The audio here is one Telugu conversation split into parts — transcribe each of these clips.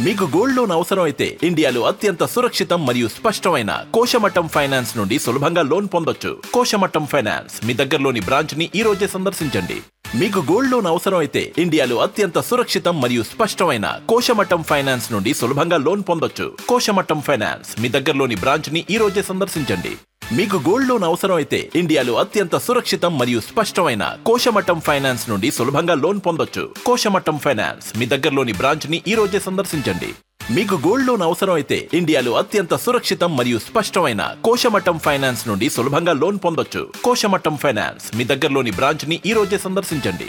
మీకు గోల్డ్ లోన్ అవసరం అయితే ఇండియాలో అత్యంత సురక్షితం మరియు స్పష్టమైన కోశమట్టం ఫైనాన్స్ నుండి సులభంగా లోన్ పొందొచ్చు కోశమట్టం ఫైనాన్స్ మీ దగ్గరలోని బ్రాంచ్ ని ఈ రోజే సందర్శించండి మీకు గోల్డ్ లోన్ అవసరం అయితే ఇండియాలో అత్యంత సురక్షితం మరియు స్పష్టమైన కోశమట్టం ఫైనాన్స్ నుండి సులభంగా లోన్ పొందొచ్చు కోశమట్టం ఫైనాన్స్ మీ దగ్గరలోని బ్రాంచ్ ని ఈ రోజే సందర్శించండి మీకు గోల్డ్ లోన్ అవసరం అయితే ఇండియాలో అత్యంత సురక్షితం మరియు స్పష్టమైన కోశమట్టం ఫైనాన్స్ నుండి సులభంగా లోన్ పొందొచ్చు కోశమట్టం ఫైనాన్స్ మీ దగ్గరలోని బ్రాంచ్ ని ఈ రోజే సందర్శించండి మీకు గోల్డ్ లోన్ అవసరం అయితే ఇండియాలో అత్యంత సురక్షితం మరియు స్పష్టమైన కోశమట్టం ఫైనాన్స్ నుండి సులభంగా లోన్ పొందొచ్చు కోశమట్టం ఫైనాన్స్ మీ దగ్గరలోని బ్రాంచ్ ని ఈ రోజే సందర్శించండి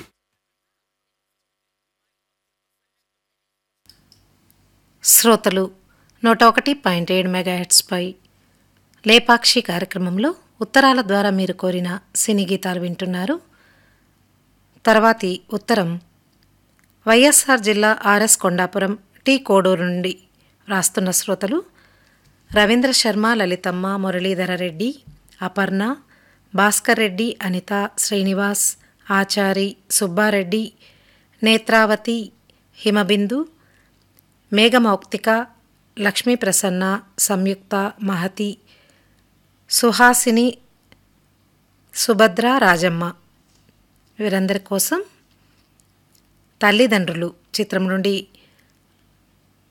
శ్రోతలు నూట ఒకటి పాయింట్ ఏడు మెగాహెట్స్పై లేపాక్షి కార్యక్రమంలో ఉత్తరాల ద్వారా మీరు కోరిన సినీ గీతాలు వింటున్నారు తర్వాతి ఉత్తరం వైఎస్ఆర్ జిల్లా ఆర్ఎస్ కొండాపురం టీ కోడూరు నుండి రాస్తున్న శ్రోతలు రవీంద్ర శర్మ లలితమ్మ మురళీధర రెడ్డి అపర్ణ భాస్కర్ రెడ్డి అనిత శ్రీనివాస్ ఆచారి సుబ్బారెడ్డి నేత్రావతి హిమబిందు మేఘమౌక్తిక లక్ష్మీ ప్రసన్న సంయుక్త మహతి సుహాసిని సుభద్ర రాజమ్మ వీరందరి కోసం తల్లిదండ్రులు చిత్రం నుండి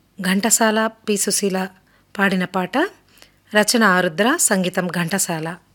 ఘంటసాల పి సుశీల పాడిన పాట రచన ఆరుద్ర సంగీతం ఘంటసాల